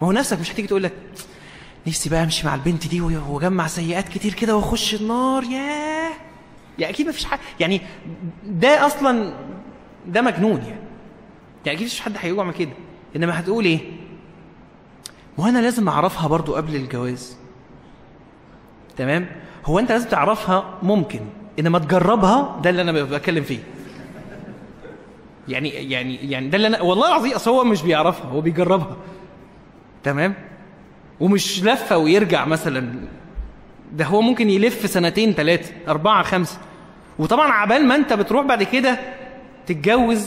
ما هو نفسك مش هتيجي تقول لك نفسي بقى امشي مع البنت دي واجمع سيئات كتير كده واخش النار ياه يعني اكيد مفيش حاجه يعني ده اصلا ده مجنون يعني يعني اكيد مفيش حد هيقوم كده انما هتقول ايه وانا لازم اعرفها برضو قبل الجواز تمام هو انت لازم تعرفها ممكن انما تجربها ده اللي انا بتكلم فيه يعني يعني يعني ده اللي انا والله العظيم اصل هو مش بيعرفها هو بيجربها تمام ومش لفه ويرجع مثلا ده هو ممكن يلف سنتين ثلاثه اربعه خمسه وطبعا عبال ما انت بتروح بعد كده تتجوز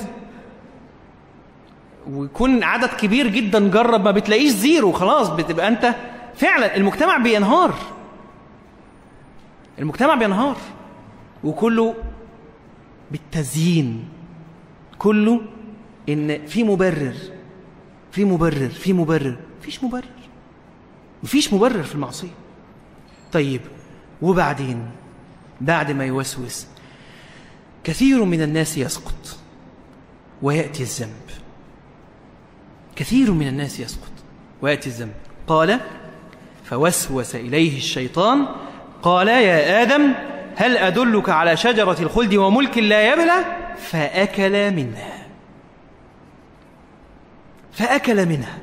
ويكون عدد كبير جدا جرب ما بتلاقيش زيرو خلاص بتبقى انت فعلا المجتمع بينهار المجتمع بينهار وكله بالتزيين كله ان في مبرر في مبرر في مبرر مفيش مبرر مفيش مبرر في المعصيه طيب وبعدين بعد ما يوسوس كثير من الناس يسقط وياتي الذنب كثير من الناس يسقط وياتي الذنب قال فوسوس اليه الشيطان قال يا ادم هل ادلك على شجره الخلد وملك لا يبلى فاكل منها فاكل منها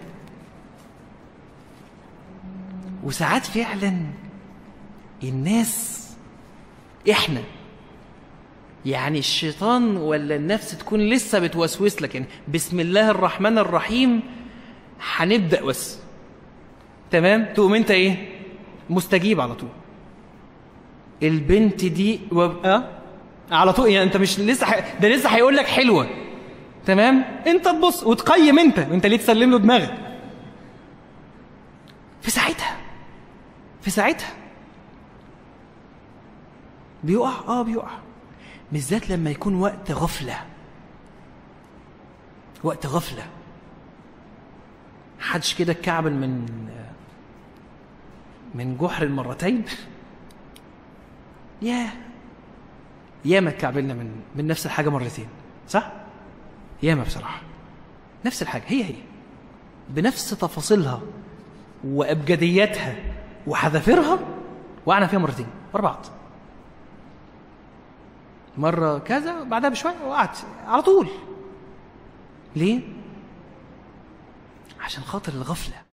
وساعات فعلا الناس احنا يعني الشيطان ولا النفس تكون لسه بتوسوس لك يعني بسم الله الرحمن الرحيم هنبدا بس تمام تقوم انت ايه مستجيب على طول البنت دي وابقى على طول يعني انت مش لسه ح... ده لسه هيقول لك حلوه تمام انت تبص وتقيم انت انت ليه تسلم له دماغك في ساعتها في ساعتها بيقع اه بيقع بالذات لما يكون وقت غفلة وقت غفلة حدش كده اتكعبل من من جحر المرتين ياه ياما اتكعبلنا من من نفس الحاجة مرتين صح؟ ياما بصراحة نفس الحاجة هي هي بنفس تفاصيلها وأبجدياتها وحذافيرها وقعنا فيها مرتين ورا بعض مرة كذا بعدها بشوية وقعت على طول ليه؟ عشان خاطر الغفلة